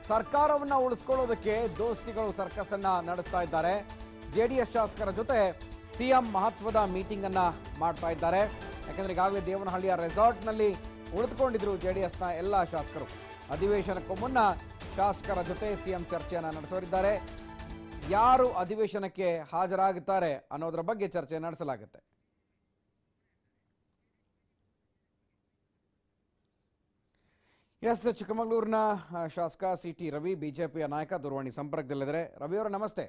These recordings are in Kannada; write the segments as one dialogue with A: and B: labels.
A: ಸರ್ಕಾರವನ್ನ ಉಳಿಸ್ಕೊಳ್ಳೋದಕ್ಕೆ ದೋಸ್ತಿಗಳು ಸರ್ಕಸ್ ಅನ್ನ ನಡೆಸ್ತಾ ಇದ್ದಾರೆ ಜೆಡಿಎಸ್ ಶಾಸಕರ ಜೊತೆ ಸಿಎಂ ಮಹತ್ವದ ಮೀಟಿಂಗ್ ಅನ್ನ ಮಾಡ್ತಾ ಇದ್ದಾರೆ ಯಾಕಂದ್ರೆ ಈಗಾಗಲೇ ದೇವನಹಳ್ಳಿಯ ರೆಸಾರ್ಟ್ನಲ್ಲಿ ಉಳಿದುಕೊಂಡಿದ್ರು ಜೆಡಿಎಸ್ನ ಎಲ್ಲ ಶಾಸಕರು ಅಧಿವೇಶನಕ್ಕೂ ಮುನ್ನ ಶಾಸಕರ ಜೊತೆ ಸಿಎಂ ಚರ್ಚೆಯನ್ನ ನಡೆಸೋರಿದ್ದಾರೆ ಯಾರು ಅಧಿವೇಶನಕ್ಕೆ ಹಾಜರಾಗುತ್ತಾರೆ ಅನ್ನೋದರ ಬಗ್ಗೆ ಚರ್ಚೆ ನಡೆಸಲಾಗುತ್ತೆ ಎಸ್ ಚಿಕ್ಕಮಗಳೂರಿನ ಆ, ಶಾಸಕ ಸಿ ಟಿ ರವಿ ಬಿಜೆಪಿಯ ನಾಯಕ ದೂರವಾಣಿ ಸಂಪರ್ಕದಲ್ಲಿದ್ದಾರೆ ರವಿಯವರ ನಮಸ್ತೆ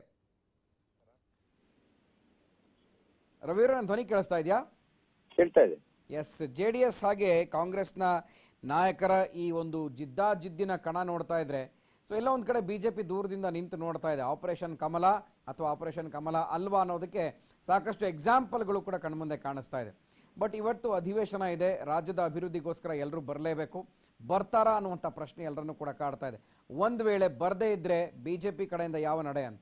A: ರವಿಯವರ ನನ್ನ ಧ್ವನಿ ಕೇಳಿಸ್ತಾ ಇದೆಯಾ
B: ಕೇಳ್ತಾ ಇದೆ
A: ಎಸ್ ಜೆ ಡಿ ಎಸ್ ಹಾಗೆ ಕಾಂಗ್ರೆಸ್ನ ನಾಯಕರ ಈ ಒಂದು ಜಿದ್ದಾಜಿದ್ದಿನ ಕಣ ನೋಡ್ತಾ ಇದ್ರೆ ಸೊ ಎಲ್ಲ ಒಂದು ಕಡೆ ಬಿಜೆಪಿ ದೂರದಿಂದ ನಿಂತು ನೋಡ್ತಾ ಇದೆ ಆಪರೇಷನ್ ಕಮಲ ಅಥವಾ ಆಪರೇಷನ್ ಕಮಲ ಅಲ್ವಾ ಅನ್ನೋದಕ್ಕೆ ಸಾಕಷ್ಟು ಎಕ್ಸಾಂಪಲ್ಗಳು ಕೂಡ ಕಣ್ಮುಂದೆ ಕಾಣಿಸ್ತಾ ಇದೆ ಬಟ್ ಇವತ್ತು ಅಧಿವೇಶನ ಇದೆ ರಾಜ್ಯದ ಅಭಿವೃದ್ಧಿಗೋಸ್ಕರ ಎಲ್ಲರೂ ಬರಲೇಬೇಕು ಬರ್ತಾರಾ ಅನ್ನುವಂಥ ಪ್ರಶ್ನೆ ಎಲ್ಲರನ್ನೂ ಕೂಡ ಕಾಡ್ತಾ ಇದೆ ಒಂದು ವೇಳೆ ಬರದೇ ಇದ್ರೆ ಬಿಜೆಪಿ ಕಡೆಯಿಂದ ಯಾವ ನಡೆ ಅಂತ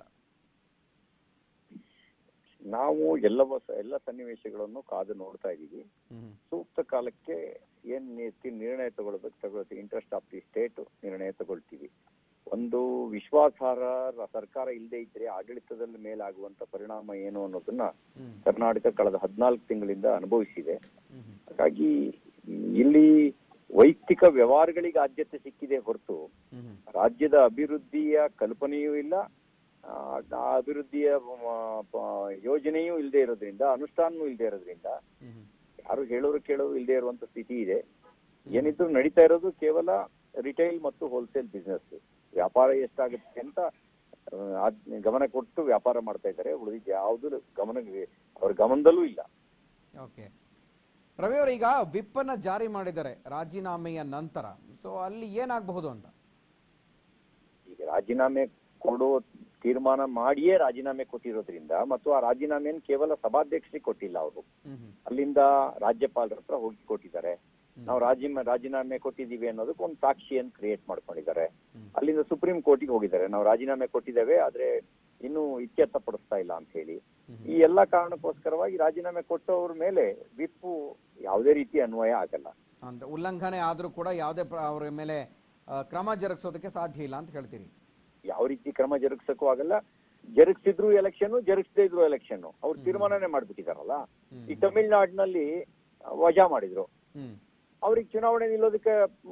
B: ನಾವು ಎಲ್ಲ ಎಲ್ಲ ಸನ್ನಿವೇಶಗಳನ್ನು ಕಾದು ನೋಡ್ತಾ ಇದೀವಿ
A: ಹ್ಮ್
B: ಸೂಕ್ತ ಕಾಲಕ್ಕೆ ಏನ್ ನೀತಿ ನಿರ್ಣಯ ತಗೊಳ್ಬೇಕು ತಗೊಳ್ತೀವಿ ಇಂಟ್ರೆಸ್ಟ್ ಆಫ್ ದಿ ಸ್ಟೇಟ್ ನಿರ್ಣಯ ತಗೊಳ್ತೀವಿ ಒಂದು ವಿಶ್ವಾಸಾರ್ಹ ರ- ಸರ್ಕಾರ ಇಲ್ಲದೆ ಇದ್ರೆ ಆಡಳಿತದ ಮೇಲಾಗುವಂತ ಪರಿಣಾಮ ಏನು ಅನ್ನೋದನ್ನ
A: ಹ್ಮ್
B: ಕರ್ನಾಟಕ ಕಳೆದ ಹದಿನಾಲ್ಕು ತಿಂಗಳಿಂದ ಅನುಭವಿಸಿದೆ
A: ಹ್ಮ್ ಹ್ಮ್
B: ಹಾಗಾಗಿ ಇಲ್ಲಿ ವೈಯಕ್ತಿಕ ವ್ಯವಹಾರಗಳಿಗೆ ಆದ್ಯತೆ ಸಿಕ್ಕಿದೆ ಹೊರತು
A: ಹ್ಮ್ ಹ್ಮ್
B: ರಾಜ್ಯದ ಅಭಿವೃದ್ಧಿಯ ಕಲ್ಪನೆಯೂ ಇಲ್ಲ ಆ, ಆ ಅಭಿವೃದ್ಧಿಯ ಮ, ಪ- ಯೋಜನೆಯೂ ಇಲ್ಲದೆ ಇರೋದ್ರಿಂದ ಅನುಷ್ಠಾನವೂ ಇಲ್ಲದೆ ಇರೋದ್ರಿಂದ
A: ಹ್ಮ್ ಹ್ಮ್
B: ಯಾರು ಹೇಳೋರು ಕೇಳೋರು ಇಲ್ಲದೆ ಇರುವಂತ ಸ್ಥಿತಿ ಇದೆ ಏನಿದ್ರು ನಡೀತಾ ಇರೋದು ಕೇವಲ ರಿಟೈಲ್ ಮತ್ತು ಹೋಲ್ಸೇಲ್ ಬಿಸ್ನೆಸ್ ವ್ಯಾಪಾರ ಎಷ್ಟಾಗುತ್ತೆ ಅಂತ ಆ, ಅದ್ ಗಮನ ಕೊಟ್ಟು ವ್ಯಾಪಾರ ಮಾಡ್ತಾ ಇದ್ದಾರೆ ಉಳಿದಿದ್ದು ಯಾವುದು ಗಮನ ಅವ್ರ ಗಮನದಲ್ಲೂ ಇಲ್ಲ
A: ಓಕೆ ರವಿ ಅವರು ಈಗ ವಿಪ್ ಅನ್ನ ಜಾರಿ ಮಾಡಿದ್ದಾರೆ ರಾಜೀನಾಮೆಯ ನಂತರ ಸೊ ಅಲ್ಲಿ ಏನಾಗಬಹುದು ಅಂತ
B: ಈಗ ರಾಜೀನಾಮೆ ಕೊಡೋ ತೀರ್ಮಾನ ಮಾಡಿಯೇ ರಾಜೀನಾಮೆ ಕೊಟ್ಟಿರೋದ್ರಿಂದ ಮತ್ತು ಆ ರಾಜೀನಾಮೆಯನ್ನು ಕೇವಲ ಸಭಾಧ್ಯಕ್ಷರಿಗೆ ಕೊಟ್ಟಿಲ್ಲ ಅವರು
A: ಹ್ಮ್ ಹ್ಮ್
B: ಅಲ್ಲಿಂದ ರಾಜ್ಯಪಾಲರ ಹತ್ರ ಹೋಗಿ ಕೊಟ್ಟಿದ್ದಾರೆ ನಾವು ರಾಜಿ ರಾಜೀನಾಮೆ ಕೊಟ್ಟಿದ್ದೀವಿ ಅನ್ನೋದಕ್ಕೆ ಒಂದು ಸಾಕ್ಷಿಯನ್ನು ಕ್ರಿಯೇಟ್ ಮಾಡ್ಕೊಂಡಿದ್ದಾರೆ
A: ಹ್ಮ್.
B: ಅಲ್ಲಿಂದ ಸುಪ್ರೀಂ ಕೋರ್ಟಿಗೆ ಹೋಗಿದ್ದಾರೆ ನಾವು ರಾಜೀನಾಮೆ ಕೊಟ್ಟಿದ್ದೇವೆ ಆದ್ರೆ ಇನ್ನೂ ಇತ್ಯರ್ಥ ಪಡಿಸ್ತಾ ಇಲ್ಲ ಅಂತ ಹೇಳಿ
A: ಹ್ಮ್.
B: ಈ ಎಲ್ಲಾ ಕಾರಣಕ್ಕೋಸ್ಕರವಾಗಿ ರಾಜೀನಾಮೆ ಕೊಟ್ಟವ್ರ ಮೇಲೆ ವಿಪ್ಪು ಯಾವುದೇ ರೀತಿ ಅನ್ವಯ ಆಗಲ್ಲ
A: ಅಂದ್ರೆ ಉಲ್ಲಂಘನೆ ಆದರೂ ಕೂಡ ಯಾವುದೇ ಪ್ರ- ಅವರ ಮೇಲೆ ಆ, ಕ್ರಮ ಜರುಗಿಸೋದಕ್ಕೆ ಸಾಧ್ಯ ಇಲ್ಲ ಅಂತ ಹೇಳ್ತೀರಿ
B: ಯಾವ ರೀತಿ ಕ್ರಮ ಜರುಗಿಸಕ್ಕೂ ಆಗಲ್ಲ ಜರುಗಿಸಿದ್ರು ಎಲೆಕ್ಷನ್ ಜರುಗಿಸದೇ ಇದ್ರು ಎಲೆಕ್ಷನ್ ಅವ್ರು ತೀರ್ಮಾನನೇ ಮಾಡ್ಬಿಟ್ಟಿದಾರಲ್ಲ
A: ಹ್ಮ್.
B: ಈ ತಮಿಳ್ನಾಡಿನಲ್ಲಿ ವಜಾ ಮಾಡಿದ್ರು
A: ಹ್ಮ್
B: ಅವ್ರಿಗೆ ಚುನಾವಣೆ ನಿಲ್ಲೋದಕ್ಕೆ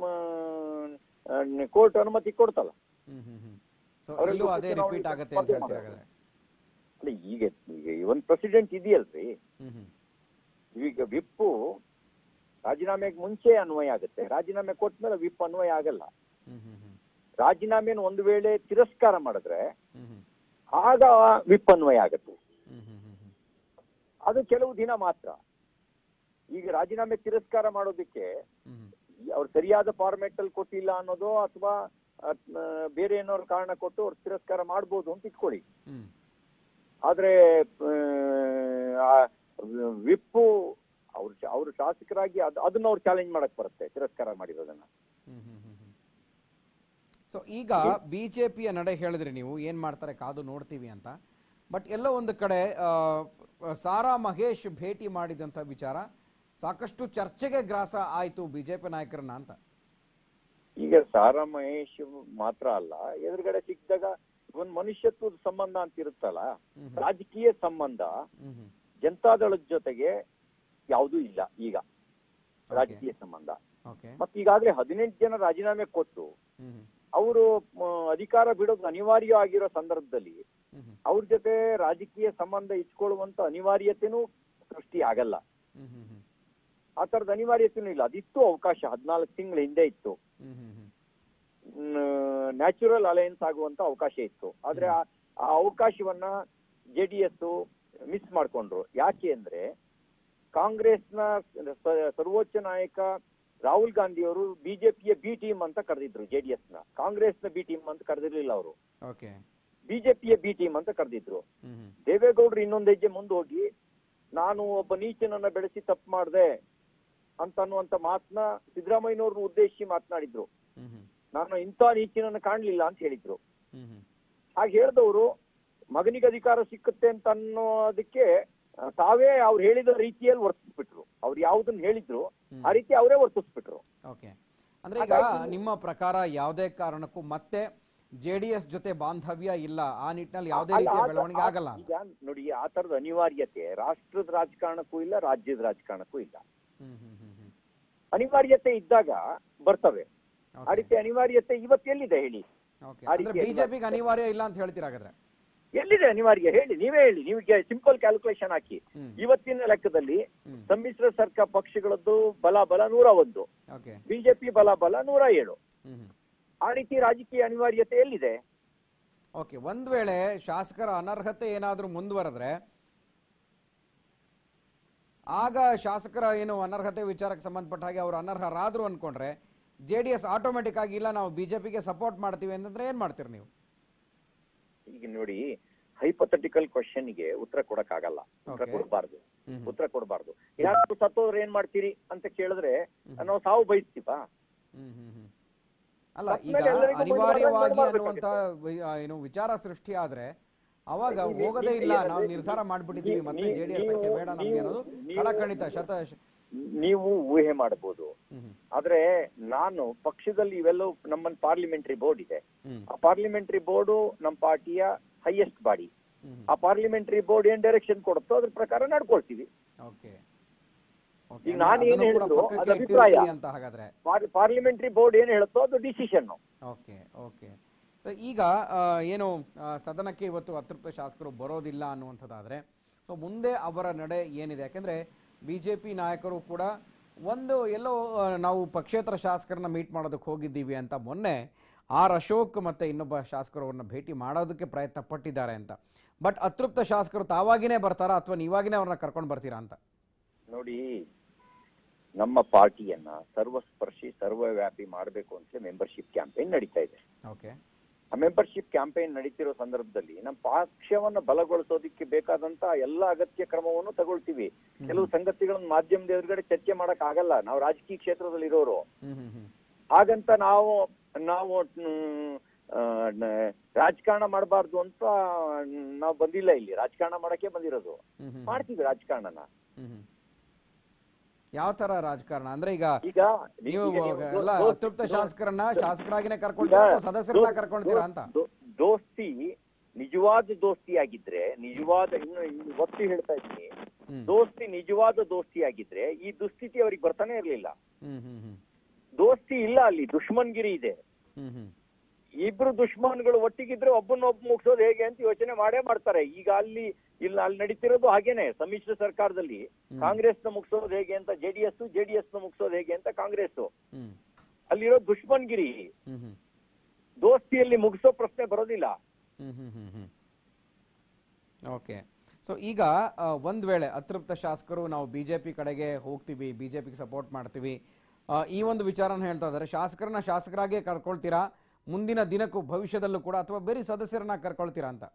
B: ಕೋರ್ಟ್ ಅನುಮತಿ ಕೊಡ್ತಲ್ಲ
A: ಹ್ಮ್ ಹ್ಮ್ ಹ್ಮ್ ಸೊ
B: ಅವರೆಲ್ಲೂ
A: ಅಲ್ಲೂ ಅದೇ
B: ಚುನಾವಣೆ
A: ರಿಪೀಟ್ ಆಗುತ್ತೆ ಅಂತ
B: ಸ್ಪರ್ಧೆ
A: ಹೇಳ್ತೀರಾ
B: ಮಾಡೋದು.
A: ಹಾಗಾದ್ರೆ
B: ಅಲ್ಲ ಈಗ ಈಗ ಒಂದ್ ಪ್ರೆಸಿಡೆಂಟ್ ಇದೆಯಲ್ರಿ
A: ಹ್ಮ್ ಹ್ಮ್
B: ಈಗ ವಿಪ್ಪು ರಾಜೀನಾಮೆಗೆ ಮುಂಚೆ ಅನ್ವಯ ಆಗುತ್ತೆ ರಾಜೀನಾಮೆ ಕೊಟ್ಮೇಲೆ ವಿಪ್ ಅನ್ವಯ ಆಗಲ್ಲ
A: ಹ್ಮ್ ಹ್ಮ್ ಹ್ಮ್
B: ರಾಜೀನಾಮೆಯನ್ನು ಒಂದು ವೇಳೆ ತಿರಸ್ಕಾರ ಮಾಡಿದ್ರೆ
A: ಹ್ಮ್ ಹ್ಮ್
B: ಆಗ ವಿಪ್ ಅನ್ವಯ ಆಗುತ್ತೆ
A: ಹ್ಮ್ ಹ್ಮ್ ಹ್ಮ್ ಹ್ಮ್
B: ಅದು ಕೆಲವು ದಿನ ಮಾತ್ರ ಈಗ ರಾಜೀನಾಮೆ ತಿರಸ್ಕಾರ ಮಾಡೋದಕ್ಕೆ
A: ಹ್ಮ್ ಹ್ಮ್
B: ಅವ್ರು ಸರಿಯಾದ ಫಾರ್ಮೆಟ್ ಅಲ್ಲಿ ಕೊಟ್ಟಿಲ್ಲ ಅನ್ನೋದು ಅಥವಾ ಬೇರೆ ಏನಾದ್ರು ಕಾರಣ ಕೊಟ್ಟು ಅವ್ರು ತಿರಸ್ಕಾರ ಮಾಡ್ಬೋದು ಅಂತ ಇಟ್ಕೊಳ್ಳಿ
A: ಹ್ಮ್
B: ಆದ್ರೆ ಆ, ವಿಪ್ಪು ಅವ್ರು ಅವರು ಶಾಸಕರಾಗಿ ಅದ್- ಅದನ್ನ ಅವ್ರು ಚಾಲೆಂಜ್ ಮಾಡಕ್ ಬರುತ್ತೆ ತಿರಸ್ಕಾರ ಮಾಡಿರೋದನ್ನ
A: ಹ್ಮ್ ಹ್ಮ್ ಹ್ಮ್ ಹ್ಮ್. ಸೊ ಈಗ ಬಿಜೆಪಿಯ ನಡೆ ಹೇಳಿದ್ರಿ ನೀವು ಏನು ಮಾಡ್ತಾರೆ ಕಾದು ನೋಡ್ತೀವಿ ಅಂತ ಬಟ್ ಎಲ್ಲೋ ಒಂದು ಕಡೆ ಆ, ಸಾರಾ ಮಹೇಶ್ ಭೇಟಿ ಮಾಡಿದಂಥ ವಿಚಾರ ಸಾಕಷ್ಟು ಚರ್ಚೆಗೆ ಗ್ರಾಸ ಆಯಿತು ಬಿಜೆಪಿ ನಾಯಕರನ್ನ ಅಂತ
B: ಈಗ ಸಾರಾ ಮಹೇಶ್ ಮಾತ್ರ ಅಲ್ಲ ಎದುರುಗಡೆ ಸಿಕ್ಕಿದಾಗ ಒಂದ್ ಮನುಷ್ಯತ್ವದ ಸಂಬಂಧ ಅಂತ ಇರುತ್ತಲ್ಲ
A: ಹ್ಮ್ ಹ್ಮ್.
B: ರಾಜಕೀಯ ಸಂಬಂಧ
A: ಹ್ಮ್ ಹ್ಮ್.
B: ಜನತಾದಳದ ಜೊತೆಗೆ ಯಾವುದೂ ಇಲ್ಲ ಈಗ ರಾಜಕೀಯ ಸಂಬಂಧ
A: ಓಕೆ
B: ಮತ್ತೆ ಈಗಾಗಲೇ ಹದಿನೆಂಟು ಜನ ರಾಜೀನಾಮೆ ಕೊಟ್ಟು
A: ಹ್ಮ್ ಹ್ಮ್.
B: ಅವರು ಅಧಿಕಾರ ಬಿಡೋದು ಅನಿವಾರ್ಯ ಆಗಿರೋ ಸಂದರ್ಭದಲ್ಲಿ
A: ಹ್ಮ್ ಹ್ಮ್.
B: ಅವ್ರ ಜೊತೆ ರಾಜಕೀಯ ಸಂಬಂಧ ಇಟ್ಕೊಳ್ಳುವಂತ ಅನಿವಾರ್ಯತೆನೂ ಸೃಷ್ಟಿ ಆಗಲ್ಲ
A: ಹ್ಮ್ ಹ್ಮ್ ಹ್ಮ್.
B: ಆ ತರದ ಅನಿವಾರ್ಯತೆನೂ ಇಲ್ಲ ಅದಿತ್ತು ಅವಕಾಶ ಹದಿನಾಲ್ಕು ತಿಂಗಳ ಹಿಂದೆ ಇತ್ತು
A: ಹ್ಮ್ ಹ್ಮ್ ಹ್ಮ್.
B: ನ್ಯಾಚುರಲ್ ಅಲಯನ್ಸ್ ಆಗುವಂತ ಅವಕಾಶ ಇತ್ತು ಆದ್ರೆ ಆ ಆ ಅವಕಾಶವನ್ನ ಜೆ ಡಿ ಎಸ್ ಮಿಸ್ ಮಾಡ್ಕೊಂಡ್ರು ಯಾಕೆ ಅಂದ್ರೆ ಕಾಂಗ್ರೆಸ್ನ ಸ- ಸರ್ವೋಚ್ಚ ನಾಯಕ ರಾಹುಲ್ ಗಾಂಧಿ ಅವರು ಬಿಜೆಪಿಯ ಬಿ ಟೀಮ್ ಅಂತ ಕರೆದಿದ್ರು ಜೆ ಡಿ ಎಸ್ ನ ಕಾಂಗ್ರೆಸ್ನ ಬಿ ಟೀಮ್ ಅಂತ ಕರೆದಿರ್ಲಿಲ್ಲ ಅವರು
A: ಓಕೆ
B: ಬಿಜೆಪಿಯ ಬಿ ಟೀಮ್ ಅಂತ ಕರೆದಿದ್ರು
A: ಹ್ಮ್ ಹ್ಮ್.
B: ದೇವೇಗೌಡರು ಇನ್ನೊಂದು ಹೆಜ್ಜೆ ಮುಂದೆ ಹೋಗಿ ನಾನು ಒಬ್ಬ ನೀಚನನ್ನ ಬೆಳೆಸಿ ತಪ್ಪು ಮಾಡಿದೆ ಅಂತ ಅನ್ನುವಂತ ಮಾತನ್ನ ಸಿದ್ದರಾಮಯ್ಯನವ್ರನ್ನ ಉದ್ದೇಶಿಸಿ ಮಾತನಾಡಿದ್ರು
A: ಹ್ಮ್ ಹ್ಮ್.
B: ನಾನು ಇಂಥ ನೀಚನನ್ನ ಕಾಣ್ಲಿಲ್ಲ ಅಂತ ಹೇಳಿದ್ರು
A: ಹ್ಮ್ ಹ್ಮ್.
B: ಹಾಗೆ ಹೇಳಿದವರು ಮಗನಿಗೆ ಅಧಿಕಾರ ಸಿಕ್ಕುತ್ತೆ ಅಂತ ಅನ್ನೋದಕ್ಕೆ ಆ, ತಾವೇ ಅವ್ರು ಹೇಳಿದ ರೀತಿಯಲ್ಲಿ ವರ್ತಿಸ್ಬಿಟ್ರು ಅವ್ರು ಯಾವ್ದನ್ನ ಹೇಳಿದ್ರು ಆ ರೀತಿ ಅವರೇ ವರ್ತಿಸ್ಬಿಟ್ರು
A: ಓಕೆ ಅಂದ್ರೆ ಈಗ ನಿಮ್ಮ ಪ್ರಕಾರ ಯಾವುದೇ ಕಾರಣಕ್ಕೂ ಮತ್ತೆ ಜೆ ಡಿ ಎಸ್ ಜೊತೆ ಬಾಂಧವ್ಯ ಇಲ್ಲ ಆ ನಿಟ್ಟಿನಲ್ಲಿ ಯಾವುದೇ
B: ಅಲ್ಲ,
A: ರೀತಿಯ
B: ಆ-
A: ಬೆಳವಣಿಗೆ
B: ಆ-
A: ಆಗಲ್ಲ ಅಂತ
B: ಈಗ ನೋಡಿ ಆ ತರದ ಅನಿವಾರ್ಯತೆ ರಾಷ್ಟ್ರದ ರಾಜಕಾರಣಕ್ಕೂ ಇಲ್ಲ ರಾಜ್ಯದ ರಾಜಕಾರಣಕ್ಕೂ ಇಲ್ಲ
A: ಹ್ಮ್ ಹ್ಮ್ ಹ್ಮ್ ಹ್ಮ್
B: ಅನಿವಾರ್ಯತೆ ಇದ್ದಾಗ ಬರ್ತವೆ ಆ
A: ಓಕೆ
B: ರೀತಿ ಅನಿವಾರ್ಯತೆ ಇವತ್ತು ಎಲ್ಲಿದೆ ಹೇಳಿ
A: ಓಕೆ
B: ಆ
A: ಅಂದ್ರೆ
B: ರೀತಿ
A: ಬಿಜೆಪಿಗೆ ಅನಿವಾರ್ಯ ಇಲ್ಲ ಅಂತ ಹೇಳ್ತೀರಾ ಹಾಗಾದ್ರೆ
B: ಎಲ್ಲಿದೆ ಅನಿವಾರ್ಯ ಹೇಳಿ ನೀವೇ ಹೇಳಿ ನೀವು ಸಿಂಪಲ್ ಕ್ಯಾಲ್ಕುಲೇಷನ್ ಹಾಕಿ
A: ಹ್ಮ್
B: ಇವತ್ತಿನ ಲೆಕ್ಕದಲ್ಲಿ
A: ಹ್ಮ್
B: ಸಮ್ಮಿಶ್ರ ಸರ್ಕಾರ ಪಕ್ಷಗಳದ್ದು ಬಲ ಬಲ ನೂರ ಒಂದು
A: ಓಕೆ
B: ಬಿಜೆಪಿ ಬಲ ಬಲ ನೂರ ಏಳು
A: ಹ್ಮ್ ಹ್ಮ್
B: ಆ ರೀತಿ ರಾಜಕೀಯ ಅನಿವಾರ್ಯತೆ ಎಲ್ಲಿದೆ
A: ಓಕೆ ಒಂದ್ ವೇಳೆ ಶಾಸಕರ ಅನರ್ಹತೆ ಏನಾದರೂ ಮುಂದುವರೆದ್ರೆ ಆಗ ಶಾಸಕರ ಏನು ಅನರ್ಹತೆ ವಿಚಾರಕ್ಕೆ ಸಂಬಂಧಪಟ್ಟ ಹಾಗೆ ಅವರು ಅನರ್ಹರಾದ್ರು ಅನ್ಕೊಂಡ್ರೆ ಜೆ ಡಿ ಎಸ್ ಆಟೋಮೆಟಿಕ್ ಆಗಿ ಇಲ್ಲ ನಾವು ಬಿಜೆಪಿಗೆ ಸಪೋರ್ಟ್ ಮಾಡ್ತೀವಿ ಅಂತಂದ್ರೆ ಏನ್ ಮಾಡ್ತೀರಿ ನೀವು
B: ಈಗ ನೋಡಿ ಹೈಪಥೆಟಿಕಲ್ ಗೆ ಉತ್ತರ ಕೊಡಕ್ಕಾಗಲ್ಲ ಉತ್ತರ
A: Okay.
B: ಕೊಡಬಾರ್ದು
A: ಹ್ಮ್ ಹ್ಮ್.
B: ಉತ್ತರ ಕೊಡಬಾರ್ದು ಯಾರು ಸತ್ತೋದ್ರೆ ಏನ್ ಮಾಡ್ತೀರಿ ಅಂತ ಕೇಳಿದ್ರೆ ನಾವು ಸಾವು ಬಯಸ್ತೀವಾ
A: ಹ್ಮ್ ಹ್ಮ್ ಹ್ಮ್. ಅಲ್ಲ
B: ತಪ್ಪ್
A: ಈಗ
B: ಮೇಲೆ ಎಲ್ಲರಿಗೂ
A: ಅನಿವಾರ್ಯವಾಗಿ
B: ಬಂದು
A: ಅನ್ನುವಂತ ವಿ- ಆ, ಏನು ವಿಚಾರ ಸೃಷ್ಟಿ ಆದ್ರೆ ಅವಾಗ
B: ನೀವು-
A: ಹೋಗೋದೇ
B: ನೀವು-
A: ಇಲ್ಲ
B: ನೀವು-
A: ನಾವು ನಿರ್ಧಾರ ಮಾಡ್ಬಿಟ್ಟಿದೀವಿ
B: ನೀವು-
A: ಮತ್ತೆ ಜೆ ಡಿ ಎಸ್
B: ನೀವು-
A: ಬೇಡ ನಮ್ಗೆ
B: ನೀವು-
A: ಅನ್ನೋದು
B: ನೀವು-
A: ಕಡಖಂಡಿತ ಶತ
B: ನೀವು ಊಹೆ ಮಾಡಬಹುದು
A: ಹ್ಮ್ ಹ್ಮ್.
B: ಆದ್ರೆ ನಾನು ಪಕ್ಷದಲ್ಲಿ ಇವೆಲ್ಲವೂ ನಮ್ಮನ್ ಪಾರ್ಲಿಮೆಂಟರಿ ಬೋರ್ಡ್ ಇದೆ
A: ಹ್ಮ್
B: ಆ ಪಾರ್ಲಿಮೆಂಟರಿ ಬೋರ್ಡು ನಮ್ಮ ಪಾರ್ಟಿಯ ಹೈಯೆಸ್ಟ್ ಬಾಡಿ
A: ಹ್ಮ್
B: ಆ ಪಾರ್ಲಿಮೆಂಟರಿ ಬೋರ್ಡ್ ಏನ್ ಡೈರೆಕ್ಷನ್ ಕೊಡುತ್ತೋ ಅದ್ರ ಪ್ರಕಾರ ನಡ್ಕೊಳ್ತೀವಿ
A: ಓಕೆ ಓಕೆ
B: ಈಗ ನಾನು ಏನ್
A: ಅದನ್ನು ಕೂಡ
B: ಹೇಳಿದ್ರು,
A: ಪಕ್ಕಕ್ಕೆ
B: ಅದು ಅಭಿಪ್ರಾಯ.
A: ಇಟ್ಟಿರ್ತೀರಿ ಅಂತ ಹಾಗಾದ್ರೆ
B: ಪಾರ್ಲಿಮೆಂಟರಿ ಬೋರ್ಡ್ ಏನ್ ಹೇಳುತ್ತೋ ಅದು ಡಿಸಿಷನ್
A: ಓಕೆ ಓಕೆ ಸೊ ಈಗ ಆ, ಏನು ಆ, ಸದನಕ್ಕೆ ಇವತ್ತು ಅತೃಪ್ತ ಶಾಸಕರು ಬರೋದಿಲ್ಲ ಅನ್ನುವಂಥದ್ದಾದರೆ ಸೊ ಮುಂದೆ ಅವರ ನಡೆ ಏನಿದೆ ಯಾಕೆಂದರೆ ಬಿ ಜೆ ಪಿ ನಾಯಕರು ಕೂಡ ಒಂದು ಎಲ್ಲೋ ಆ, ನಾವು ಪಕ್ಷೇತರ ಶಾಸಕರನ್ನ ಮೀಟ್ ಮಾಡೋದಕ್ಕೆ ಹೋಗಿದ್ದೀವಿ ಅಂತ ಮೊನ್ನೆ ಆರ್ ಅಶೋಕ್ ಮತ್ತು ಇನ್ನೊಬ್ಬ ಶಾಸಕರು ಅವ್ರನ್ನ ಭೇಟಿ ಮಾಡೋದಕ್ಕೆ ಪ್ರಯತ್ನ ಪಟ್ಟಿದ್ದಾರೆ ಅಂತ ಬಟ್ ಅತೃಪ್ತ ಶಾಸಕರು ತಾವಾಗಿನೇ ಬರ್ತಾರಾ ಅಥವಾ ನೀವಾಗಿನೇ ಅವ್ರನ್ನ ಕರ್ಕೊಂಡು ಬರ್ತೀರಾ ಅಂತ
B: ನೋಡಿ ನಮ್ಮ ಪಾರ್ಟಿಯನ್ನ ಸರ್ವಸ್ಪರ್ಶಿ ಸರ್ವವ್ಯಾಪಿ ಮಾಡಬೇಕು ಅಂತ ಮೆಂಬರ್ಶಿಪ್ ಕ್ಯಾಂಪೇನ್ ನಡೀತಾ ಇದೆ
A: ಓಕೆ
B: ಆ ಮೆಂಬರ್ಶಿಪ್ ಕ್ಯಾಂಪೇನ್ ನಡೀತಿರೋ ಸಂದರ್ಭದಲ್ಲಿ ನಮ್ಮ ಪಕ್ಷವನ್ನ ಬಲಗೊಳಿಸೋದಕ್ಕೆ ಬೇಕಾದಂತ ಎಲ್ಲ ಅಗತ್ಯ ಕ್ರಮವನ್ನು ತಗೊಳ್ತೀವಿ ಕೆಲವು ಸಂಗತಿಗಳನ್ನ ಮಾಧ್ಯಮದ ಎದುರುಗಡೆ ಚರ್ಚೆ ಮಾಡಕ್ ಆಗಲ್ಲ ನಾವು ರಾಜಕೀಯ ಕ್ಷೇತ್ರದಲ್ಲಿ ಇರೋರು
A: ಹ್ಞೂ ಹ್ಞೂ ಹ್ಞೂ
B: ಹಾಗಂತ ನಾವು ನಾವು ಮ್, ಆ, ನ- ರಾಜಕಾರಣ ಮಾಡಬಾರ್ದು ಅಂತ ನಾವು ಬಂದಿಲ್ಲ ಇಲ್ಲಿ ರಾಜಕಾರಣ ಮಾಡಕ್ಕೆ ಬಂದಿರೋದು
A: ಹ್ಞೂ ಹ್ಞೂ
B: ಮಾಡ್ತೀವಿ ರಾಜಕಾರಣನ
A: ಹ್ಮ್ ಹ್ಮ್. ಯಾವ ತರ ರಾಜಕಾರಣ ಅಂದ್ರೆ ಈಗ
B: ಈಗ
A: ನೀವು
B: ಈಗ ನೀವು ದೋ-
A: ಎಲ್ಲ
B: ದೋ-
A: ಅತೃಪ್ತ
B: ದೋ-
A: ಶಾಸಕರನ್ನ ಶಾಸಕರಾಗಿನೇ ಕರ್ಕೊಳ್ತೀರಾ ಅಥವಾ ಸದಸ್ಯರನ್ನ ಕರ್ಕೊಳ್ತೀರಾ ಅಂತ
B: ದೋ- ದೋಸ್ತಿ ನಿಜವಾದ ದೋಸ್ತಿ ಆಗಿದ್ರೆ ನಿಜವಾದ ಇನ್ನು ಇನ್ನು ಒತ್ತಿ ಹೇಳ್ತಾ ಇದ್ದೀನಿ
A: ಹ್ಮ್
B: ದೋಸ್ತಿ ನಿಜವಾದ ದೋಸ್ತಿ ಆಗಿದ್ರೆ ಈ ದುಸ್ಥಿತಿ ಅವ್ರಿಗೆ ಬರ್ತಾನೆ ಇರ್ಲಿಲ್ಲ
A: ಹ್ಮ್ ಹ್ಮ್ ಹ್ಮ್
B: ದೋಸ್ತಿ ಇಲ್ಲ ಅಲ್ಲಿ ದುಶ್ಮನ್ಗಿರಿ ಇದೆ
A: ಹ್ಮ್ ಹ್ಮ್
B: ಇಬ್ರು ದುಶ್ಮನ್ಗಳು ಒಟ್ಟಿಗಿದ್ರೆ ಒಬ್ಬನೊಬ್ಬ ಮುಗಿಸೋದು ಹೇಗೆ ಅಂತ ಯೋಚನೆ ಮಾಡೇ ಮಾಡ್ತಾರೆ ಈಗ ಅಲ್ಲಿ ಇಲ್ಲ ಅಲ್ಲಿ ನಡೀತಿರೋದು ಹಾಗೇನೆ ಸಮ್ಮಿಶ್ರ ಸರ್ಕಾರದಲ್ಲಿ ಕಾಂಗ್ರೆಸ್ ನ ಮುಗಿಸೋದು ಹೇಗೆ ಅಂತ ಜೆಡಿಎಸ್ ಜೆಡಿಎಸ್ ನ ಮುಗಿಸೋದು ಹೇಗೆ ಅಂತ ಕಾಂಗ್ರೆಸ್
A: ಹ್ಮ್
B: ಅಲ್ಲಿರೋ ದುಶ್ಮನ್ಗಿರಿ
A: ಹ್ಮ್ ಹ್ಮ್
B: ದೋಸ್ತಿಯಲ್ಲಿ ಮುಗಿಸೋ ಪ್ರಶ್ನೆ ಬರೋದಿಲ್ಲ
A: ಹ್ಮ್ ಹ್ಮ್ ಹ್ಮ್ ಹ್ಮ್ ಓಕೆ ಸೊ ಈಗ ಆ, ಒಂದ್ ವೇಳೆ ಅತೃಪ್ತ ಶಾಸಕರು ನಾವು ಬಿ ಜೆ ಪಿ ಕಡೆಗೆ ಹೋಗ್ತೀವಿ ಬಿ ಜೆ ಪಿಗೆ ಸಪೋರ್ಟ್ ಮಾಡ್ತೀವಿ ಆ, ಈ ಒಂದು ವಿಚಾರನ ಹೇಳ್ತಾ ಇದ್ದಾರೆ ಶಾಸಕರನ್ನ ಶಾಸಕರಾಗೇ ಕರ್ಕೊಳ್ತೀರಾ ಮುಂದಿನ ದಿನಕ್ಕೂ ಭವಿಷ್ಯದಲ್ಲೂ ಕೂಡ ಅಥವಾ ಬೇರೆ ಸದಸ್ಯರನ್ನ ಕರ್ಕೊಳ್ತೀರಾ ಅಂತ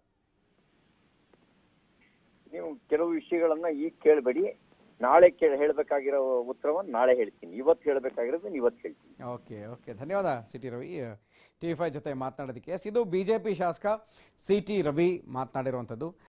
B: ನೀವು ಕೆಲವು ವಿಷಯಗಳನ್ನ ಈಗ ಕೇಳಬೇಡಿ ನಾಳೆ ಕೇಳ ಹೇಳ್ಬೇಕಾಗಿರೋ ಉತ್ತರವನ್ನು ನಾಳೆ ಹೇಳ್ತೀನಿ ಇವತ್ತು ಹೇಳ್ಬೇಕಾಗಿರೋದನ್ನ ಇವತ್ತು ಹೇಳ್ತೀನಿ
A: ಓಕೆ ಓಕೆ ಧನ್ಯವಾದ ಸಿ ಟಿ ರವಿ ಟಿ ಫೈ ಜೊತೆ ಮಾತನಾಡೋದಕ್ಕೆ ಎಸ್ ಇದು ಬಿ ಜೆ ಪಿ ಶಾಸಕ ಸಿ ಟಿ ರವಿ ಮಾತನಾಡಿರುವಂಥದ್ದು